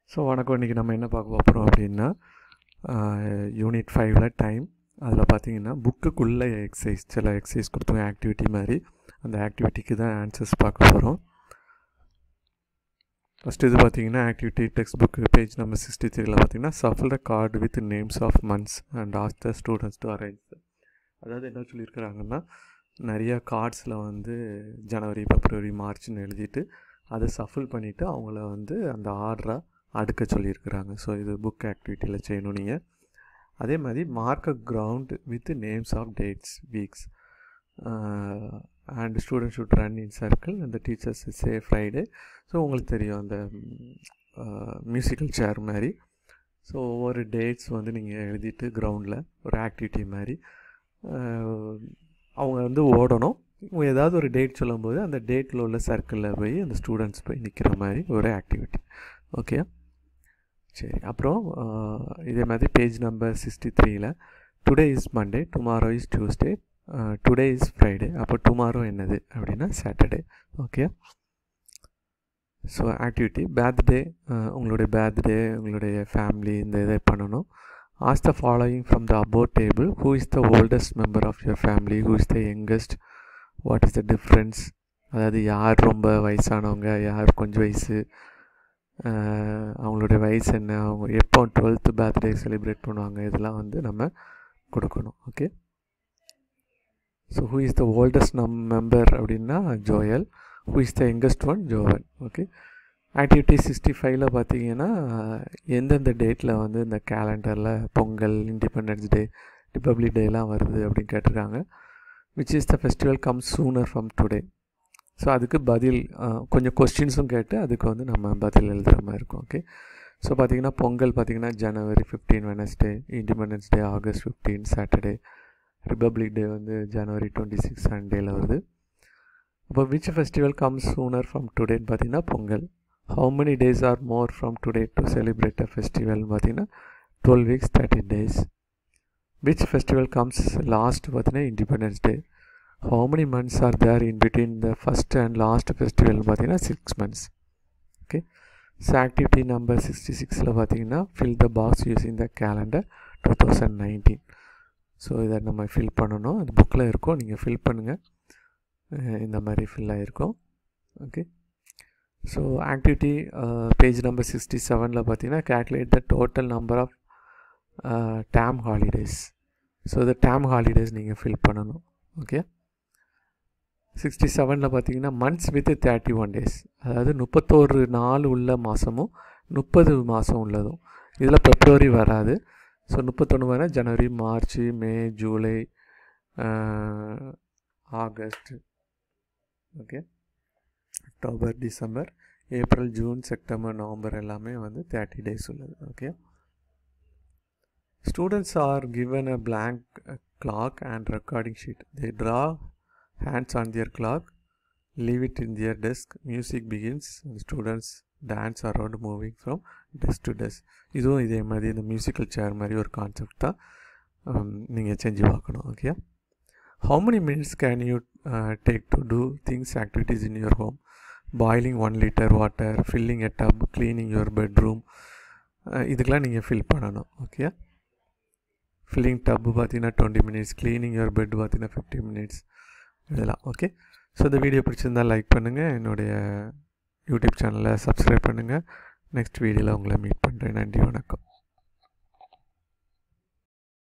so வணக்கம் இன்றைக்கி நம்ம என்ன பார்க்க போகிறோம் அப்படின்னா யூனிட் ஃபைவ்ல டைம் அதில் பார்த்தீங்கன்னா புக்குக்குள்ளே எக்ஸசைஸ் சில எக்ஸசைஸ் கொடுத்தோம் ஆக்டிவிட்டி மாதிரி அந்த ஆக்டிவிட்டிக்கு தான் ஆன்சர்ஸ் பார்க்க போகிறோம் ஃபஸ்ட் இது பார்த்தீங்கன்னா activity text book page number sixty த்ரீல பார்த்தீங்கன்னா shuffle the card with names of months and ask the students to arrange அதாவது என்ன சொல்லியிருக்கிறாங்கன்னா நிறைய கார்ட்ஸில் வந்து ஜனவரி பிப்ரவரி மார்ச்னு எழுதிட்டு அதை சஃபில் பண்ணிவிட்டு அவங்கள வந்து அந்த ஆர்டராக அடுக்க சொல்லியிருக்கிறாங்க ஸோ இது புக் ஆக்டிவிட்டியில் செய்யணும் நீங்கள் அதே மாதிரி mark a ground with names of dates weeks and student should run in circle அந்த டீச்சர்ஸ் சே ஃப்ரைடே ஸோ உங்களுக்கு தெரியும் அந்த மியூசிக்கல் சேர் மாதிரி ஸோ ஒவ்வொரு டேட்ஸ் வந்து நீங்கள் எழுதிட்டு கிரவுண்டில் ஒரு ஆக்டிவிட்டி மாதிரி அவங்க வந்து ஓடணும் ஏதாவது ஒரு டேட் சொல்லும்போது அந்த டேட்டில் உள்ள சர்க்கிளில் போய் அந்த ஸ்டூடெண்ட்ஸ் போய் நிற்கிற மாதிரி ஒரு ஆக்டிவிட்டி ஓகே சரி அப்புறம் இதே மாதிரி பேஜ் நம்பர் சிக்ஸ்டி த்ரீயில் today is Monday tomorrow is Tuesday today is Friday அப்போ டுமாரோ என்னது அப்படின்னா Saturday okay so activity birthday உங்களுடைய பேர்த்டே உங்களுடைய ஃபேமிலி இந்த இதை பண்ணணும் as the following from the above table who is the oldest member of your family who is the youngest what is the difference அதாவது யார் ரொம்ப வயசானவங்க யார் கொஞ்சம் வயசு அவங்களுடைய வயசு என்ன அவங்க எப்போ டுவெல்த்து பர்த்டே செலிப்ரேட் பண்ணுவாங்க இதெல்லாம் வந்து நம்ம கொடுக்கணும் okay so who is the oldest நம் மெம்பர் அப்படின்னா Joel who is the youngest one Joel okay activity sixty ஃபைவ்ல பார்த்தீங்கன்னா எந்தெந்த டேட்டில் வந்து இந்த கேலண்டரில் பொங்கல் இண்டிபெண்டன்ஸ் டே ரிப்பப்ளிக் டேலாம் வருது அப்படின்னு கேட்டிருக்காங்க which is the festival come sooner from today so அதுக்கு பதில் கொஞ்சம் கொஸ்டின்ஸும் கேட்டு அதுக்கு வந்து நம்ம பதில் எழுதுகிற மாதிரி இருக்கும் ஓகே ஸோ பார்த்திங்கன்னா பொங்கல் பார்த்திங்கன்னா January fifteen Wednesday independence day August fifteen Saturday republic day வந்து ஜனவரி டுவெண்ட்டி சிக்ஸ் சண்டேயில் வருது அப்போ which festival comes sooner from டுடேன்னு பார்த்தீங்கன்னா Pongal how many days are more from today to celebrate a festival பார்த்தீங்கன்னா twelve weeks thirty days which festival comes last பார்த்தீங்கன்னா independence day how many months are there in between the first and last festival பார்த்தீங்கன்னா six months okay so activity number sixty சிக்ஸில் பார்த்தீங்கன்னா fill the box using the calendar two thousand nineteen so இதை நம்ம fill பண்ணணும் அது புக்கில் இருக்கும் நீங்கள் ஃபில் பண்ணுங்கள் இந்த மாதிரி ஃபில் ஆகிருக்கும் okay so activity page number sixty செவனில் பார்த்தீங்கன்னா calculate the total number of them holidays so இந்த டேம் ஹாலிடேஸ் நீங்கள் ஃபில் பண்ணணும் ஓகே சிக்ஸ்டி செவனில் பார்த்தீங்கன்னா months with thirty one days அதாவது முப்பத்தோரு நாள் உள்ள மாதமும் முப்பது மாதம் உள்ளதும் இதில் பிப்ரவரி வராது ஸோ முப்பத்தொன்று வர January March May July August okay October December April June September November எல்லாமே வந்து தேர்ட்டி டேஸ் உள்ளது okay students are given a blank clock and recording sheet they draw hands on their clock leave it in their desk music begins and students dance around moving from desk to desk இதுவும் இதே மாதிரி இந்த musical chair மாதிரி ஒரு concept தான் நீங்கள் செஞ்சு பார்க்கணும் okay how many minutes can you take to do things activities in your home boiling one litre water filling a tub cleaning your bedroom இதுக்கெலாம் நீங்கள் ஃபில் பண்ணணும் ஓகே ஃபில்லிங் டப்பு பார்த்தீங்கன்னா twenty minutes cleaning your bed பார்த்தீங்கன்னா fifty minutes இதெல்லாம் okay so இந்த video பிடிச்சிருந்தால் like பண்ணுங்கள் என்னுடைய யூடியூப் சேனலை சப்ஸ்கிரைப் பண்ணுங்கள் நெக்ஸ்ட் வீடியோவில் உங்களை மீட் பண்ணுறேன் நன்றி வணக்கம்